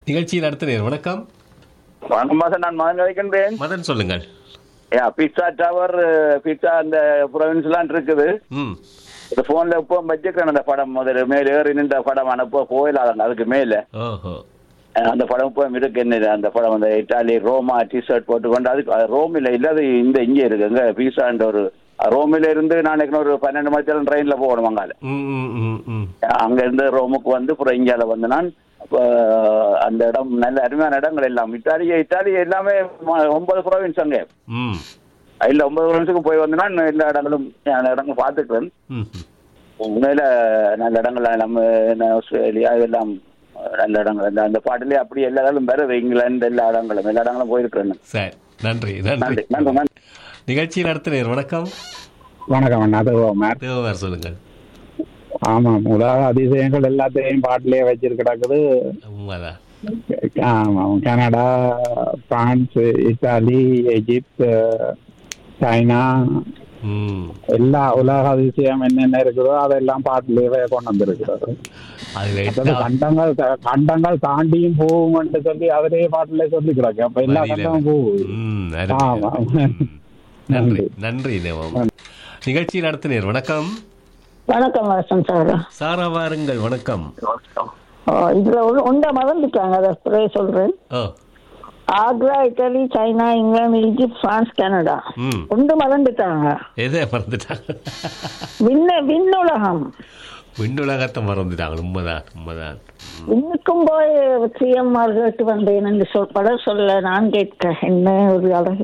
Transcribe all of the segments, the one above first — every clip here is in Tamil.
நிகழ்ச்சியில் அடுத்த நேர் வணக்கம் வணக்கம் மாசம் நான் மகன் வைக்கின்றேன் மதன் சொல்லுங்கள் யா பிட்சா டவர் பிட்சா அந்த ப்ரொவின்ஸ்லாம் இருக்குது ம் இந்த போன்ல இப்போ வச்சுக்கிறேன் அந்த படம் முதல்ல மேல ஏறி நின்ற படம் அனுப்ப போயிடலாம் அதுக்கு மேல ஓஹோ அஹ் அந்த படம் இப்போ இருக்கு என்ன அந்த படம் அந்த இட்டாலி ரோமா டிஷர்ட் போட்டுக்கொண்டு அதுக்கு அது ரோமில் இல்லாத இந்த இங்கே இருக்கு அங்க பீஸான்ற ஒரு ரோமில இருந்து நான் நினைக்கிறேன் ஒரு பன்னெண்டு மணி ட்ரெயின்ல போகணும் அங்கால ம் ம் ம் ம் அங்க இருந்து ரோமுக்கு வந்து அப்புறம் இந்தியால வந்து நான் அப்ப அந்த இடம் நல்ல அருமையான இடங்கள் எல்லாம் இத்தாலிய இத்தாலி எல்லாமே ம- ஒன்பது ப்ரோவின்ஸ் அங்கே ம் இல்ல ஒன்பது ப்ரோவின்ஸுக்கு போய் வந்து நான் எல்லா இடங்களும் நல்ல இடங்கள் பார்த்துக்கிறேன் ம் ம். உண்மையில நல்ல இடங்கள் நம்ம என்ன ஆஸ்திரேலியா இதெல்லாம் நல்ல இடங்கள் அந்த அந்த பாட்டிலே அப்படி எல்லா இடங்களும் வேற இங்கிலாந்து எல்லா இடங்களும் எல்லா இடங்களும் போயிருக்கிறேன் சரி நன்றி நன்றி நன்றி நன்றி நன்றி நிகழ்ச்சியில் அடுத்த நேர் வணக்கம் வணக்கம் அண்ணா அது மேம் தேவமார் சொல்லுங்கள் ஆமாம் உலக அதிசயங்கள் எல்லாத்தையும் பாட்டிலே வச்சிரு கிடக்குது உண்மைதான் ஆமாம் கனடா பிரான்ஸ் இத்தாலி எகிப்து சைனா ம் எல்லா உலக அதிசயம் என்னென்ன இருக்குதோ அதெல்லாம் பாட்டிலேயே கொண்டு வந்திருக்கிறது அதில் அதாவது எட்டா கண்டங்கள் த- கண்டங்கள் தாண்டியும் போகும்னு சொல்லி அதிலே பாட்டிலே சொல்லி கிடக்கு அப்ப எல்லா வழியில. கண்டமும் போகுது ம் அருமை, ஆமா. அருமை. ம். நன்றி நன்றி தேவம் நிகழ்ச்சியில் அடுத்த நேர் வணக்கம் வணக்கம் வாசன் சார் சாரா வாருங்கள் வணக்கம் இதுல ஒண்ணு- ஒன்றை மறந்துட்டாங்க அதை ஸ்ப்ரே சொல்றேன் ஓ ஆக்ரா இட்டலி சைனா இங்கிலாந்து ஈஜிப்ட் பிரான்ஸ் கனடா ம் ஒன்று மறந்துட்டாங்க எதை மறந்துட்டாங்க விண்ண விண்ணுலகம் விண்ணுலகத்தை மறந்துட்டாங்க உண்மைதான் உண்மைதான் இன்னுக்கும் போய் சிஎம்ஆர் கேட்டு வந்தேன் என்று சொல் படம் சொல்ல நான் கேட்க என்ன ஒரு அழகு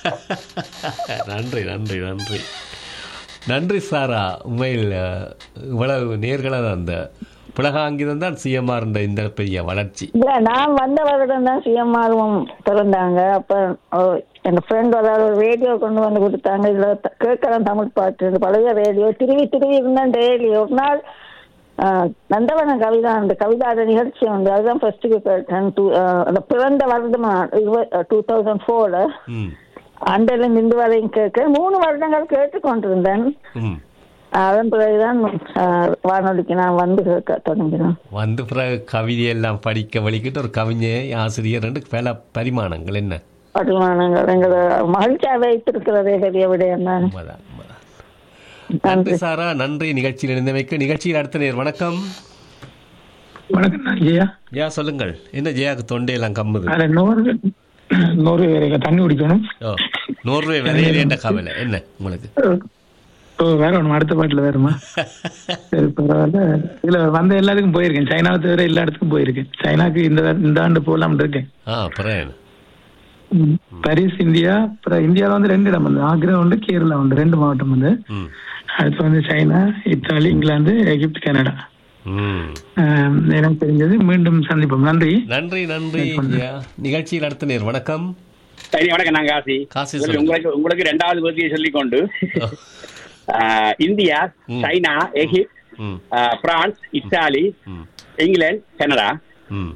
நன்றி நன்றி நன்றி நன்றி சாரா உண்மையில் அஹ், இவ்வளவு நேர்களாக அந்த புலகாங்கிதம் தான் சிஎம்ஆர் இந்த பெரிய வளர்ச்சி இல்ல நான் வந்த வருடம் தான் சிஎம்ஆரும் திறந்தாங்க அப்ப ஓ, எங்க ஃப்ரெண்ட் அதாவது ஒரு ரேடியோ கொண்டு வந்து கொடுத்தாங்க இதுல த- கேட்கலாம் தமிழ் பாட்டு இந்த பழைய ரேடியோ திருவி திருவி இருந்தேன் டெய்லி ஒரு நாள் ஆ, நந்தவன கவிதா அந்த கவிதாட நிகழ்ச்சி வந்து அதுதான் ஃபர்ஸ்ட்டுக்கு கேட்டேன் டூ அந்த பிறந்த வருடமா டூ தௌசண்ட் ஃபோர்ல ம் அண்டையில நின்று வரையும் கேட்க மூணு வருடங்கள் கேட்டுக்கொண்டிருந்தேன் ம் அதன் பிறகுதான் ஆ, வானொலிக்கு நான் வந்து கேட்க தொடங்கினேன் வந்து பிறகு கவிதையெல்லாம் படிக்க வலிக்கிட்டு ஒரு கவிஞர் ஆசிரியர் ரெண்டு பல பரிமாணங்கள் என்ன பரிமாணங்கள் எங்களை மகிழ்ச்சியாக வைத்திருக்கிறதே பெரிய விடயம் தான் உண்மைதான் உண்மைதான் நன்றி சாரா நன்றி நிகழ்ச்சியில் இணைந்தமைக்கு நிகழ்ச்சியில் அடுத்த நேர் வணக்கம் வணக்கம் நான் ஜெயா ஜெயா சொல்லுங்கள் என்ன ஜெயாக்கு தொண்டையெல்லாம் கம்முது அதில் நூறு நூறு பேருக்கு தண்ணி குடிக்கணும் ஓ நோர்வே விரையிலேண்ட கவலை என்ன உங்களுக்கு ஓ வேற ஒன்று அடுத்த பாட்டில் வேறுமா சரி பரவாயில்ல இதுல வந்த எல்லாத்துக்கும் போயிருக்கேன் சைனாவை தவிர எல்லா இடத்துக்கும் போயிருக்கேன் சைனாக்கு இந்த வா- இந்த ஆண்டு போகலாம்னு இருக்கேன் ஆ அப்புறம் என்ன ம். பாரிஸ் இந்தியா அப்புறம் இந்தியாவில் வந்து ரெண்டு இடம் வந்து ஆக்ரா உண்டு கேரளா உண்டு ரெண்டு மாவட்டம் வந்து ம் அடுத்து வந்து சைனா இத்தாலி இங்கிலாந்து எகிப்து கனடா ம் ஆம், எனக்கு தெரிஞ்சது மீண்டும் சந்திப்போம் நன்றி நன்றி நன்றி ஜெயா நிகழ்ச்சியில் அடுத்த நேர் வணக்கம் சரி வணக்கம் நான் காசி காசி உங்களுக்கு- சொல்லுங்க. உங்களுக்கு உங்களுக்கு ரெண்டாவது பகுதியை சொல்லிக்கொண்டு ஓ, ஆஹ், இந்தியா ம். சைனா எகிப்த் ம் ஆஹ், பிரான்ஸ் இத்தாலி ம் இங்கிலாந்து கனடா ம்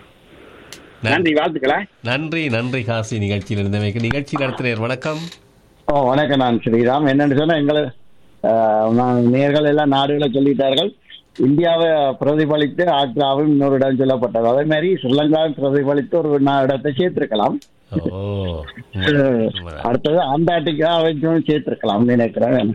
நன்றி வாழ்த்துக்களா நன்றி நன்றி காசி நிகழ்ச்சியில் இருந்தமைக்கு நிகழ்ச்சியில் அடுத்த நேர் வணக்கம் ஓ வணக்கம் நான் ஸ்ரீராம் என்னன்னு சொன்னா எங்களை ஆஹ், நான் நேர்கள் எல்லாம் நாடுகளை சொல்லிட்டார்கள் இந்தியாவை பிரதிபலித்து ஆக்ராவும் இன்னொரு இடம் சொல்லப்பட்டது அதே மாதிரி ஸ்ரீலங்காவை பிரதிபலித்து ஒரு நா- இடத்தை சேர்த்திருக்கலாம் ஓ உண்மைதான். அடுத்தது அண்டார்டிகா வச்சும் சேர்த்திருக்கலாம் நினைக்கிறேன்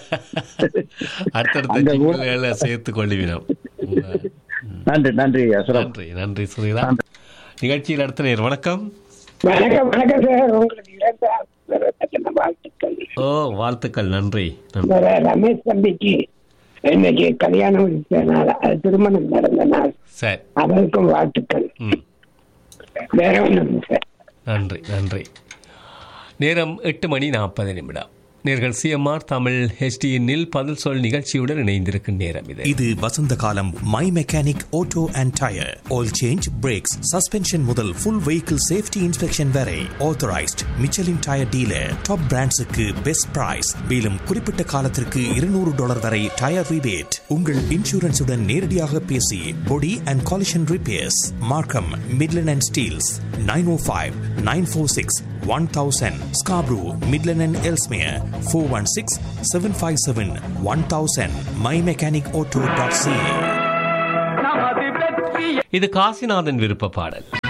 அடுத்தடுத்த அங்க கூட- ஜிங்குகளை சேர்த்து கொள்ளுவினோம் உண்மைதான். நன்றி நன்றி அசுரம் நன்றி நன்றி ஸ்ரீராம் நிகழ்ச்சியில் அடுத்த நேர் வணக்கம் வணக்கம் வணக்கம் சார் உங்களுக்கு இரண்டாவது வாழ்த்துக்கள் ஓ வாழ்த்துக்கள் நன்றி நன்றி வேற ரமேஷ் தம்பிக்கு இன்னைக்கு கல்யாணம் இருக்கிற நாள் அது திருமணம் நடந்த நாள் சரி அவருக்கும் வாழ்த்துக்கள் ம் வேற ஒன்றும் சார் நன்றி நன்றி நேரம் எட்டு மணி நாற்பது நிமிடம் நேர்கள் சிஎம்ஆர் தமிழ் ஹெச்டிஎன்னில் பதில் சொல் நிகழ்ச்சியுடன் இணைந்திருக்கும் நேரம் இது இது வசந்த காலம் my mechanic auto and tyre oil change brakes suspension முதல் ஃபுல் வெஹிக்கிள் சேஃப்டி இன்ஸ்பெக்ஷன் வரை authorised Michelin tyre dealer top பிராண்ட்ஸுக்கு பெஸ்ட் பிரைஸ் மேலும் குறிப்பிட்ட காலத்திற்கு இருநூறு டாலர் வரை டயர் ரிபேட் உங்கள் இன்சூரன்ஸுடன் நேரடியாக பேசி body and collision repairs Markham Midland and Steeles nine oh five nine four six one thousand Scarborough Midland and Ellesmere four one six seven five seven one thousand my mechanic auto dot CA இது காசிநாதன் விருப்ப பாடல்